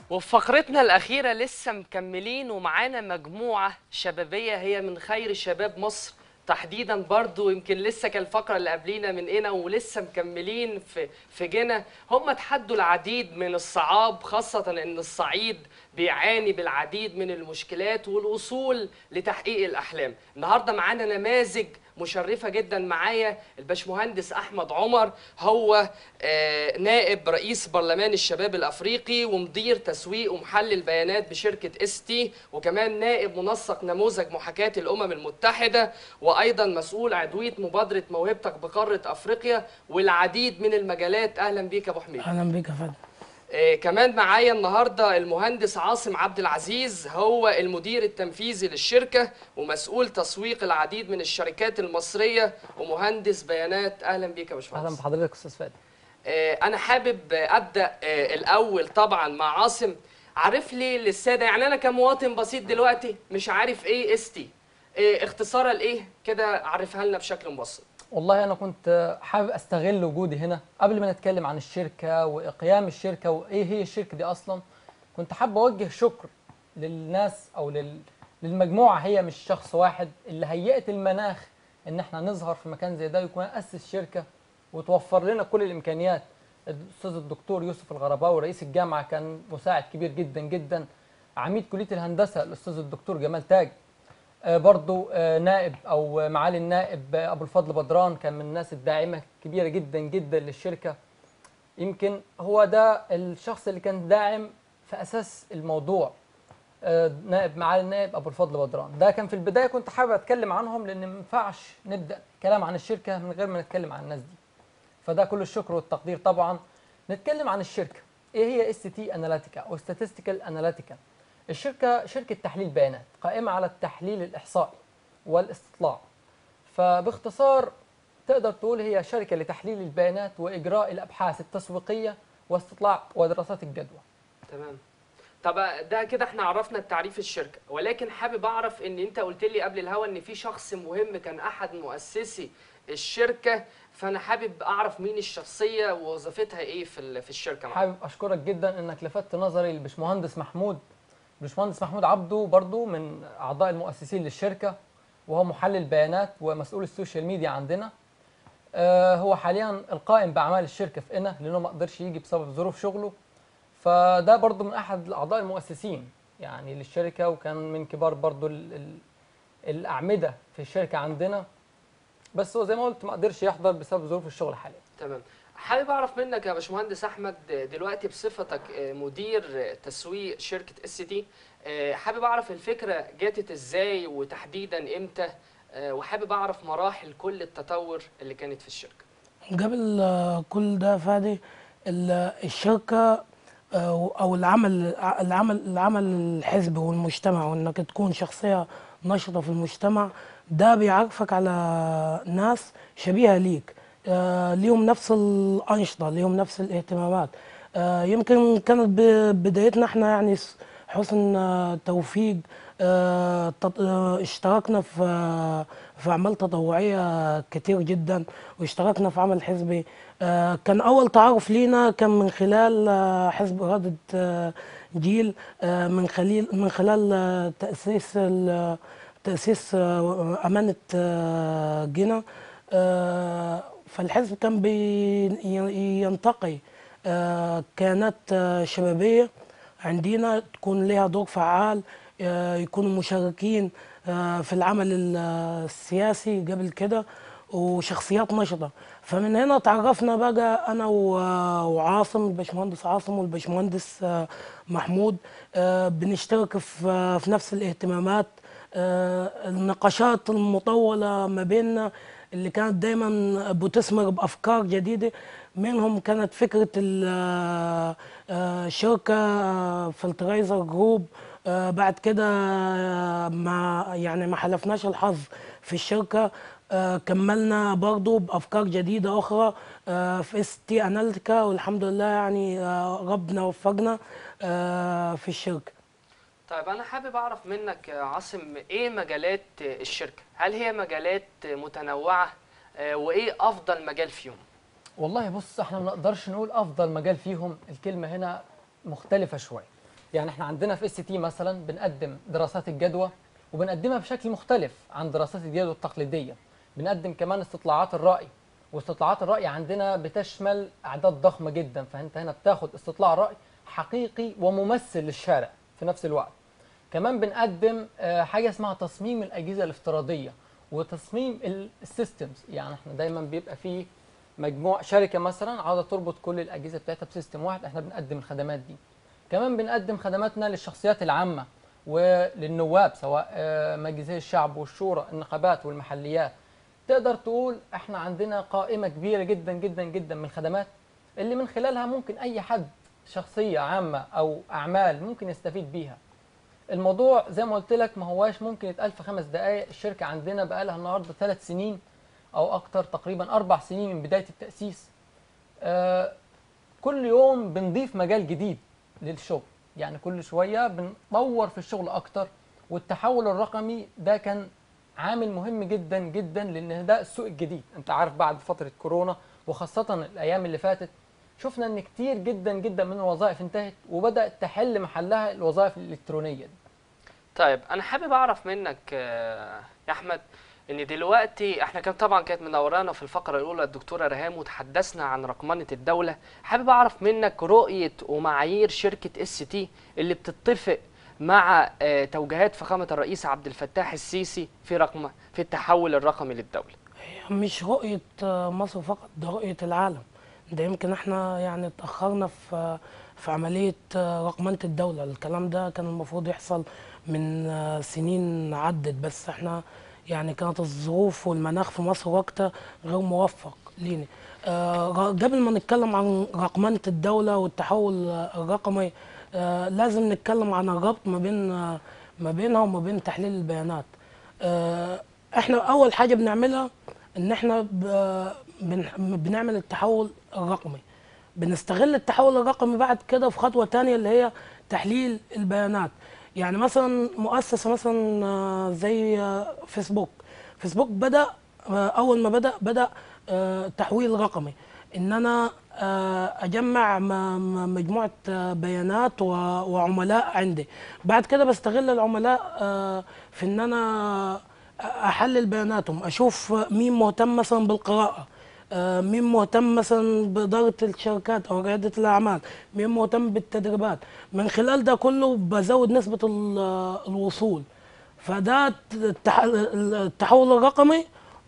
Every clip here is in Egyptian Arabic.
وفي فقرتنا الأخيرة لسه مكملين ومعانا مجموعة شبابية هي من خير شباب مصر تحديدا برضو يمكن لسه كان الفقرة اللي قبلينا من هنا ولسه مكملين في في جنة هم تحدوا العديد من الصعاب خاصة ان الصعيد بيعاني بالعديد من المشكلات والوصول لتحقيق الأحلام النهاردة معانا نماذج مشرفة جدا معايا الباشمهندس أحمد عمر هو آه، نائب رئيس برلمان الشباب الأفريقي ومدير تسويق ومحلل بيانات بشركة اس تي وكمان نائب منسق نموذج محاكاة الأمم المتحدة وأيضا مسؤول عضوية مبادرة موهبتك بقارة أفريقيا والعديد من المجالات أهلا بيك يا أبو حميد اهلا بيك يا فندم آه، كمان معايا النهارده المهندس عاصم عبد العزيز هو المدير التنفيذي للشركه ومسؤول تسويق العديد من الشركات المصريه ومهندس بيانات اهلا بيك يا اهلا باشمهندس بحضرتك استاذ فادي آه، انا حابب آه، ابدا آه، الاول طبعا مع عاصم عارف لي للساده يعني انا كمواطن بسيط دلوقتي مش عارف ايه اس تي اختصارها لايه كده عرفها لنا بشكل مبسط والله انا كنت حابب استغل وجودي هنا قبل ما نتكلم عن الشركه واقيام الشركه وايه هي الشركه دي اصلا كنت حابب اوجه شكر للناس او لل للمجموعه هي مش شخص واحد اللي هيئت المناخ ان احنا نظهر في مكان زي ده ويكون اسس شركه وتوفر لنا كل الامكانيات الاستاذ الدكتور يوسف الغرباوي رئيس الجامعه كان مساعد كبير جدا جدا عميد كليه الهندسه الاستاذ الدكتور جمال تاج آه، برضو آه، نائب او آه، معالي النائب آه، ابو الفضل بدران كان من الناس الداعمه كبيره جدا جدا للشركه يمكن هو ده الشخص اللي كان داعم في اساس الموضوع آه، نائب معالي النائب ابو الفضل بدران ده كان في البدايه كنت حابب اتكلم عنهم لان ما ينفعش نبدا كلام عن الشركه من غير ما نتكلم عن الناس دي فده كل الشكر والتقدير طبعا نتكلم عن الشركه ايه هي اس تي اناليتيكا او statistical اناليتيكا الشركه شركه تحليل بيانات قائمه على التحليل الاحصائي والاستطلاع فباختصار تقدر تقول هي شركه لتحليل البيانات واجراء الابحاث التسويقيه واستطلاع ودراسات الجدوى تمام طب ده كده احنا عرفنا التعريف الشركه ولكن حابب اعرف ان انت قلت لي قبل الهوا ان في شخص مهم كان احد مؤسسي الشركه فانا حابب اعرف مين الشخصيه ووظيفتها ايه في ال- في الشركه معاك. حابب اشكرك جدا انك لفتت نظري للبشمهندس محمود باشمهندس محمود عبده برضو من اعضاء المؤسسين للشركه وهو محلل بيانات ومسؤول السوشيال ميديا عندنا آه هو حاليا القائم باعمال الشركه في قنا لانه ما قدرش يجي بسبب ظروف شغله فده برضو من احد الاعضاء المؤسسين يعني للشركه وكان من كبار برضو ال ال الاعمده في الشركه عندنا بس هو زي ما قلت ما قدرش يحضر بسبب ظروف الشغل حاليا تمام حابب اعرف منك يا باشمهندس احمد دلوقتي بصفتك مدير تسويق شركه اس تي حابب اعرف الفكره جاتت ازاي وتحديدا امتى آه، وحابب اعرف مراحل كل التطور اللي كانت في الشركه قبل آه، كل ده فادي ال- الشركه آه، او العمل العمل العمل الحزبي والمجتمع وانك تكون شخصيه نشطه في المجتمع ده بيعرفك على ناس شبيهه ليك آه، ليهم نفس الانشطه ليهم نفس الاهتمامات آه، يمكن كانت ب- بدايتنا احنا يعني س- حسن آه، توفيق آه، تط- آه، اشتركنا في آه، في اعمال تطوعيه كتير جدا واشتركنا في عمل حزبي آه، كان اول تعارف لينا كان من خلال آه، حزب اراده آه، جيل آه، من خلال من خلال آه، تاسيس ال- تاسيس آه، امانه آه، جنة آه، فالحزب كان بينتقي كيانات آه، شبابيه عندنا تكون لها دور فعال آه، يكونوا مشاركين آه، في العمل ال- السياسي قبل كده وشخصيات نشطة فمن هنا تعرفنا بقى أنا و- وعاصم الباشمهندس عاصم والباشمهندس آه، محمود آه، بنشترك في في نفس الاهتمامات آه، النقاشات المطولة ما بيننا اللي كانت دايما بتثمر بأفكار جديدة منهم كانت فكرة ال- آه، شركة فلترايزر جروب آه، بعد كده آه، ما يعني ما حلفناش الحظ في الشركة آه، كملنا برضو بأفكار جديدة أخرى آه، في اس تي اناليتيكا والحمد لله يعني آه، ربنا وفقنا آه، في الشركة طيب انا حابب اعرف منك يا عاصم ايه مجالات الشركه هل هي مجالات متنوعه آه، وايه افضل مجال فيهم والله بص احنا ما نقدرش نقول افضل مجال فيهم الكلمه هنا مختلفه شويه يعني احنا عندنا في اس تي مثلا بنقدم دراسات الجدوى وبنقدمها بشكل مختلف عن دراسات الجدوى التقليديه بنقدم كمان استطلاعات الراي واستطلاعات الراي عندنا بتشمل اعداد ضخمه جدا فانت هنا بتاخد استطلاع راي حقيقي وممثل للشارع في نفس الوقت كمان بنقدم آه، حاجه اسمها تصميم الاجهزه الافتراضيه وتصميم السيستمز يعني احنا دايما بيبقى فيه مجموع شركه مثلا عاوزه تربط كل الاجهزه بتاعتها بسيستم واحد احنا بنقدم الخدمات دي كمان بنقدم خدماتنا للشخصيات العامه وللنواب سواء آه، مجلسي الشعب والشورى النقابات والمحليات تقدر تقول احنا عندنا قائمه كبيره جدا جدا جدا من الخدمات اللي من خلالها ممكن اي حد شخصيه عامه او اعمال ممكن يستفيد بيها الموضوع زي ما قلت لك ما هواش ممكن يتقال في خمس دقائق الشركه عندنا بقى لها النهارده ثلاث سنين او اكتر تقريبا اربع سنين من بدايه التاسيس آه كل يوم بنضيف مجال جديد للشغل يعني كل شويه بنطور في الشغل اكتر والتحول الرقمي ده كان عامل مهم جدا جدا لان ده السوق الجديد انت عارف بعد فتره كورونا وخاصه الايام اللي فاتت شفنا ان كتير جدا جدا من الوظائف انتهت وبدات تحل محلها الوظائف الالكترونيه دي طيب انا حابب اعرف منك آه، يا احمد ان دلوقتي احنا كان طبعا كانت منورانا في الفقره الاولى الدكتوره ريهام وتحدثنا عن رقمنه الدوله حابب اعرف منك رؤيه ومعايير شركه اس تي اللي بتتفق مع آه، توجيهات فخامه الرئيس عبد الفتاح السيسي في رقم في التحول الرقمي للدوله مش رؤية آه، مصر فقط ده رؤية العالم ده يمكن احنا يعني اتأخرنا في في عملية آه، رقمنة الدولة الكلام ده كان المفروض يحصل من آه، سنين عدت بس احنا يعني كانت الظروف والمناخ في مصر وقتها غير موفق لينا آه، ر- قبل ما نتكلم عن رقمنة الدولة والتحول آه، الرقمي آه، لازم نتكلم عن الربط ما بين آه، ما بينها وما بين تحليل البيانات آه، احنا اول حاجه بنعملها ان احنا ب- بن- بنعمل التحول الرقمي بنستغل التحول الرقمي بعد كده في خطوه تانية اللي هي تحليل البيانات يعني مثلا مؤسسه مثلا آه، زي آه، فيسبوك فيسبوك بدا آه، اول ما بدا بدا آه، تحويل رقمي ان انا آه، اجمع م- م- مجموعه آه، بيانات و- وعملاء عندي بعد كده بستغل العملاء آه، في ان انا احلل بياناتهم اشوف مين مهتم مثلا بالقراءه آه، مين مهتم مثلا بإدارة الشركات أو ريادة الأعمال مين مهتم بالتدريبات من خلال ده كله بزود نسبة ال- الوصول فده التح- التحول الرقمي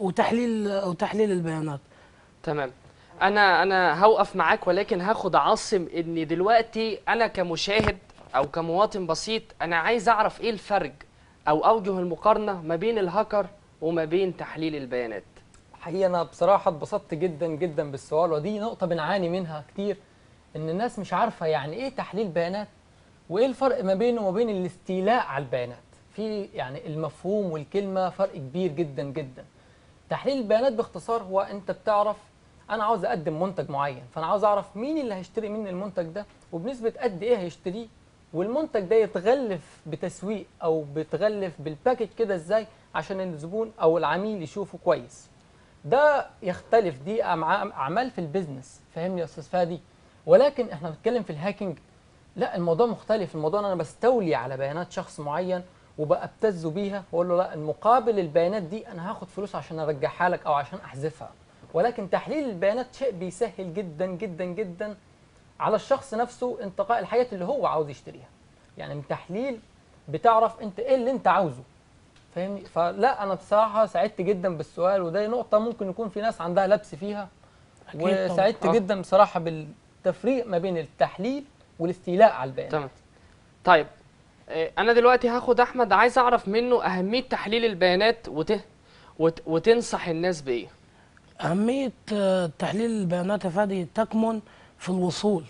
وتحليل وتحليل البيانات تمام انا انا هوقف معاك ولكن هاخد عاصم ان دلوقتي انا كمشاهد او كمواطن بسيط انا عايز اعرف ايه الفرق او اوجه المقارنه ما بين الهاكر وما بين تحليل البيانات حقيقة أنا بصراحة اتبسطت جدا جدا بالسؤال ودي نقطة بنعاني منها كتير إن الناس مش عارفة يعني إيه تحليل بيانات وإيه الفرق ما بينه وما بين الاستيلاء على البيانات في يعني المفهوم والكلمة فرق كبير جدا جدا تحليل البيانات باختصار هو أنت بتعرف أنا عاوز أقدم منتج معين فأنا عاوز أعرف مين اللي هيشتري مني المنتج ده وبنسبة قد إيه هيشتريه والمنتج ده يتغلف بتسويق أو بيتغلف بالباكج كده إزاي عشان الزبون أو العميل يشوفه كويس ده يختلف دي أمع- اعمال في البيزنس فاهمني يا استاذ فادي ولكن احنا بنتكلم في الهاكينج لا الموضوع مختلف الموضوع إن انا بستولي على بيانات شخص معين وبأبتز بيها واقول له لا المقابل البيانات دي انا هاخد فلوس عشان ارجعها لك او عشان احذفها ولكن تحليل البيانات شيء بيسهل جدا جدا جدا على الشخص نفسه انتقاء الحاجات اللي هو عاوز يشتريها يعني من تحليل بتعرف انت ايه اللي انت عاوزه فاهمني فلا انا بصراحه سعدت جدا بالسؤال وده نقطه ممكن يكون في ناس عندها لبس فيها أكيد طبعاً. وسعدت آه. جدا بصراحه بالتفريق ما بين التحليل والاستيلاء على البيانات تمام طيب آه، انا دلوقتي هاخد احمد عايز اعرف منه اهميه تحليل البيانات وت... وت... وتنصح الناس بايه أهمية آه، تحليل البيانات يا فادي تكمن في الوصول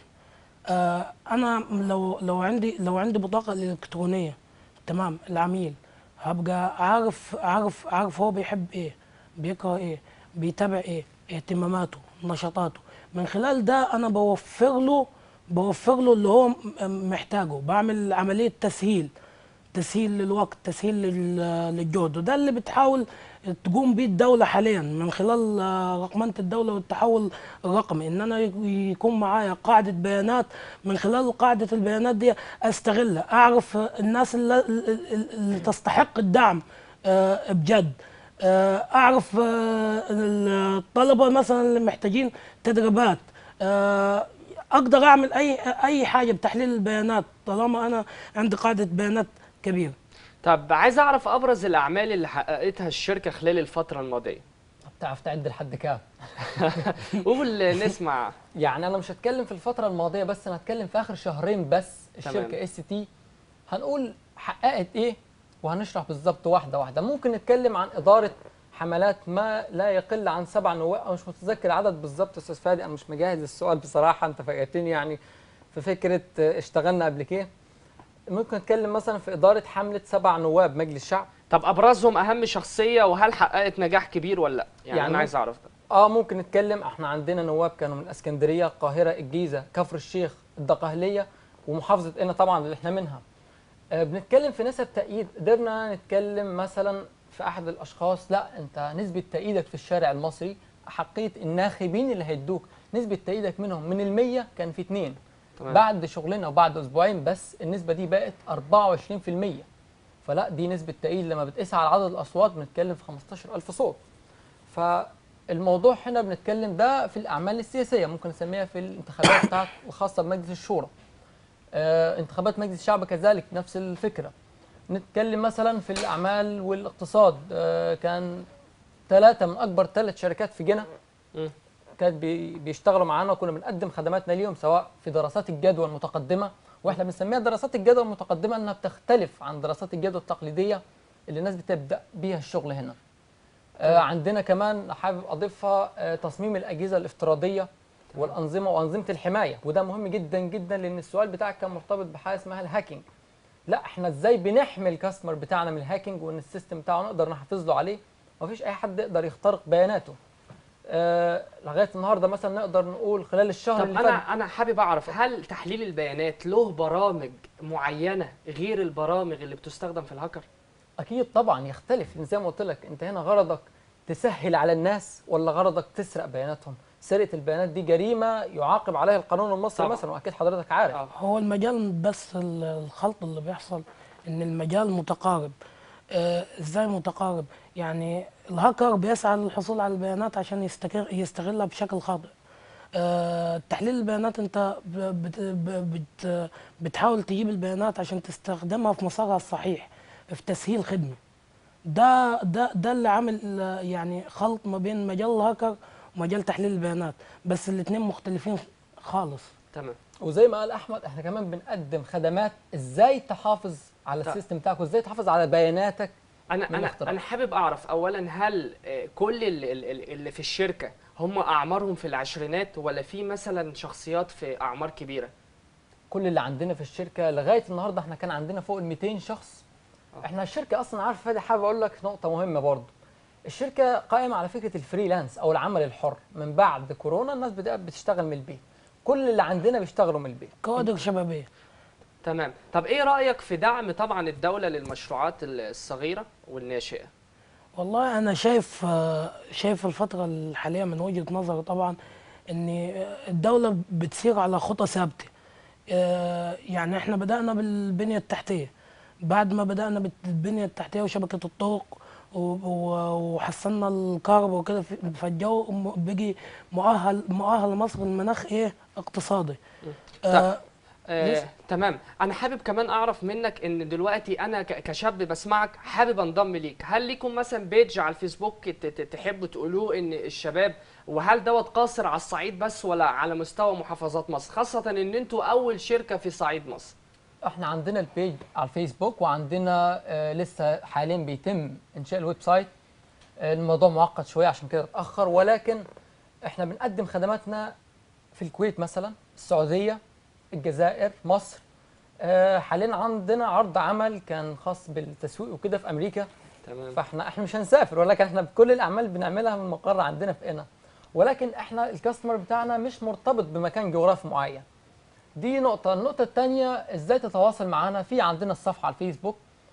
آه، أنا لو لو عندي لو عندي بطاقة إلكترونية تمام العميل هبقى عارف عارف عارف هو بيحب إيه بيكره إيه بيتابع إيه اهتماماته نشاطاته من خلال ده أنا بوفر له بوفر له اللي هو م- محتاجه بعمل عملية تسهيل تسهيل للوقت تسهيل لل- للجهد وده اللي بتحاول تقوم به الدولة حاليا من خلال آه، رقمنة الدولة والتحول الرقمي ان انا يك- يكون معايا قاعدة بيانات من خلال قاعدة البيانات دي استغلها اعرف آه، الناس اللي, اللي تستحق الدعم آه، بجد آه، اعرف آه، الطلبة مثلا اللي محتاجين تدريبات آه، اقدر اعمل اي اي حاجة بتحليل البيانات طالما انا عندي قاعدة بيانات كبيرة طب عايز اعرف ابرز الاعمال اللي حققتها الشركه خلال الفتره الماضيه بتعرف تعد لحد كام قول نسمع يعني انا مش هتكلم في الفتره الماضيه بس انا هتكلم في اخر شهرين بس تمام. الشركه اس تي هنقول حققت ايه وهنشرح بالظبط واحده واحده ممكن نتكلم عن اداره حملات ما لا يقل عن سبع نواب انا مش متذكر العدد بالظبط يا استاذ فادي انا مش مجهز السؤال بصراحه انت فاجئتني يعني في فكره آه، اشتغلنا قبل كده ممكن نتكلم مثلا في اداره حمله سبع نواب مجلس الشعب طب ابرزهم اهم شخصيه وهل حققت نجاح كبير ولا لا يعني, يعني انا عايز اعرف ده اه ممكن نتكلم احنا عندنا نواب كانوا من اسكندريه القاهره الجيزه كفر الشيخ الدقهليه ومحافظه قنا طبعا اللي احنا منها آه بنتكلم في نسب تأييد قدرنا نتكلم مثلا في احد الاشخاص لا انت نسبه تأييدك في الشارع المصري احقيه الناخبين اللي هيدوك نسبه تأييدك منهم من المية كان في اتنين تمام. بعد شغلنا وبعد اسبوعين بس النسبه دي بقت 24% فلا دي نسبه تأييد لما بتقيسها على عدد الاصوات بنتكلم في 15000 صوت فالموضوع هنا بنتكلم ده في الاعمال السياسيه ممكن نسميها في الانتخابات بتاعت الخاصه بمجلس الشورى آه انتخابات مجلس الشعب كذلك نفس الفكره نتكلم مثلا في الاعمال والاقتصاد آه كان ثلاثه من اكبر ثلاث شركات في جنة مم. كانت بي- بيشتغلوا معانا وكنا بنقدم خدماتنا ليهم سواء في دراسات الجدوى المتقدمه واحنا بنسميها دراسات الجدوى المتقدمه انها بتختلف عن دراسات الجدوى التقليديه اللي الناس بتبدا بيها الشغل هنا آه عندنا كمان حابب اضيفها آه تصميم الاجهزه الافتراضيه والانظمه وانظمه الحمايه وده مهم جدا جدا لان السؤال بتاعك كان مرتبط بحاجه اسمها الهاكينج لا احنا ازاي بنحمي الكاستمر بتاعنا من الهاكينج وان السيستم بتاعه نقدر نحافظ له عليه مفيش اي حد يقدر يخترق بياناته آه لغايه النهارده مثلا نقدر نقول خلال الشهر طب اللي انا فات انا حابب اعرف هل تحليل البيانات له برامج معينه غير البرامج اللي بتستخدم في الهاكر اكيد طبعا يختلف لان زي ما قلت لك انت هنا غرضك تسهل على الناس ولا غرضك تسرق بياناتهم سرقه البيانات دي جريمه يعاقب عليها القانون المصري طبعا. مثلا واكيد حضرتك عارف اه هو المجال بس ال- الخلط اللي بيحصل ان المجال متقارب آه، ازاي متقارب يعني الهاكر بيسعى للحصول على البيانات عشان يستقر يستغلها بشكل خاطئ آه، تحليل البيانات انت ب- بت ب- بت بتحاول تجيب البيانات عشان تستخدمها في مسارها الصحيح في تسهيل خدمه ده ده ده اللي عامل آه، يعني خلط ما بين مجال الهاكر ومجال تحليل البيانات بس الاثنين مختلفين خالص تمام وزي ما قال احمد احنا كمان بنقدم خدمات ازاي تحافظ على طيب. السيستم بتاعك وازاي تحافظ على بياناتك انا من انا الاختراق. انا حابب اعرف اولا هل آه، كل اللي, اللي اللي في الشركه هم اعمارهم في العشرينات ولا في مثلا شخصيات في اعمار كبيره كل اللي عندنا في الشركه لغايه النهارده احنا كان عندنا فوق ال 200 شخص آه. احنا الشركه اصلا عارف فادي حابب اقول لك نقطه مهمه برضه الشركه قائمه على فكره الفريلانس او العمل الحر من بعد كورونا الناس بدات بتشتغل من البيت كل اللي عندنا بيشتغلوا من البيت كوادر شبابيه تمام طب ايه رايك في دعم طبعا الدوله للمشروعات الصغيره والناشئه والله انا شايف آه، شايف الفتره الحاليه من وجهه نظري طبعا ان آه، الدوله بتسير على خطى ثابته آه، يعني احنا بدانا بالبنيه التحتيه بعد ما بدانا بالبنيه التحتيه وشبكه الطرق و- و- وحسنا الكهرباء وكده في- فالجو م- بقي مؤهل مؤهل مصر المناخ ايه اقتصادي آه آه ليش؟ تمام انا حابب كمان اعرف منك ان دلوقتي انا ك- كشاب بسمعك حابب انضم ليك هل ليكم مثلا بيج على الفيسبوك ت- ت- تحبوا تقولوه ان الشباب وهل دوت قاصر على الصعيد بس ولا على مستوى محافظات مصر خاصه ان انتوا اول شركه في صعيد مصر احنا عندنا البيج على الفيسبوك وعندنا آه لسه حاليا بيتم انشاء الويب سايت آه الموضوع معقد شويه عشان كده اتاخر ولكن احنا بنقدم خدماتنا في الكويت مثلا السعوديه الجزائر مصر آه حاليا عندنا عرض عمل كان خاص بالتسويق وكده في امريكا تمام فاحنا احنا مش هنسافر ولكن احنا بكل الاعمال اللي بنعملها من مقر عندنا في قنا ولكن احنا الكاستمر بتاعنا مش مرتبط بمكان جغرافي معين دي نقطة، النقطة الثانية ازاي تتواصل معانا في عندنا الصفحة على الفيسبوك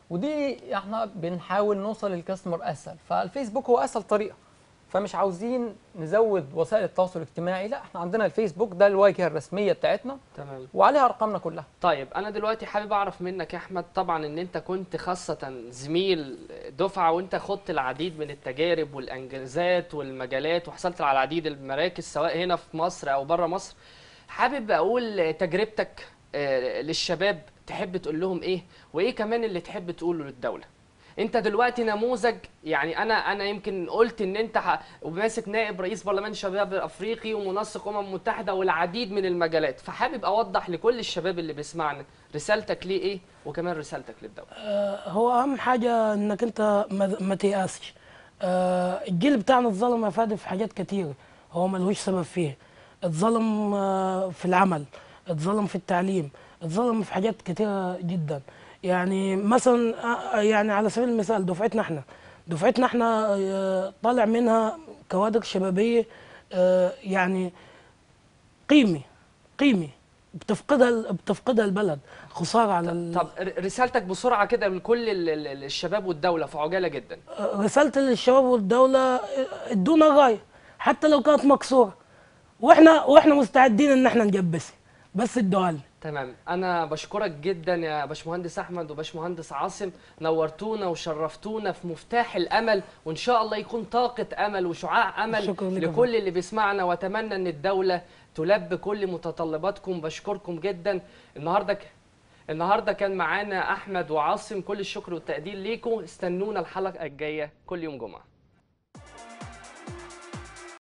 ودي احنا بنحاول نوصل للكاستمر اسهل فالفيسبوك هو اسهل طريقه فمش عاوزين نزود وسائل التواصل الاجتماعي لا احنا عندنا الفيسبوك ده الواجهه الرسميه بتاعتنا تمام وعليها ارقامنا كلها طيب انا دلوقتي حابب اعرف منك يا احمد طبعا ان انت كنت خاصه زميل دفعه وانت خضت العديد من التجارب والانجازات والمجالات وحصلت على العديد المراكز سواء هنا في مصر او بره مصر حابب اقول تجربتك آه، للشباب تحب تقول لهم ايه وايه كمان اللي تحب تقوله للدوله انت دلوقتي نموذج يعني انا انا يمكن قلت ان انت ح- وماسك نائب رئيس برلمان الشباب الافريقي ومنسق امم متحده والعديد من المجالات فحابب اوضح لكل الشباب اللي بيسمعنا رسالتك ليه ايه وكمان رسالتك للدوله آه، هو اهم حاجه انك انت ما ما تيأسش آه، الجيل بتاعنا اتظلم يا فادي في حاجات كتير هو ملهوش سبب فيها اتظلم آه، في العمل اتظلم في التعليم اتظلم في حاجات كتيره جدا يعني مثلا آه، يعني على سبيل المثال دفعتنا احنا دفعتنا احنا آه، طالع منها كوادر شبابيه آه، يعني قيمي قيمي بتفقدها بتفقدها البلد خساره على ال- طب ر- رسالتك بسرعه كده لكل ال- ال- الشباب والدوله في عجاله جدا رسالتي للشباب والدولة ادونا غاية حتى لو كانت مكسورة واحنا واحنا مستعدين ان احنا نجبسها بس ادوها لنا تمام انا بشكرك جدا يا باشمهندس احمد وباشمهندس عاصم نورتونا وشرفتونا في مفتاح الامل وان شاء الله يكون طاقه امل وشعاع امل شكراً لك يا لكل اللي بيسمعنا واتمنى ان الدوله تلبي كل متطلباتكم بشكركم جدا النهارده ك... النهارده كان معانا احمد وعاصم كل الشكر والتقدير ليكم استنونا الحلقه الجايه كل يوم جمعه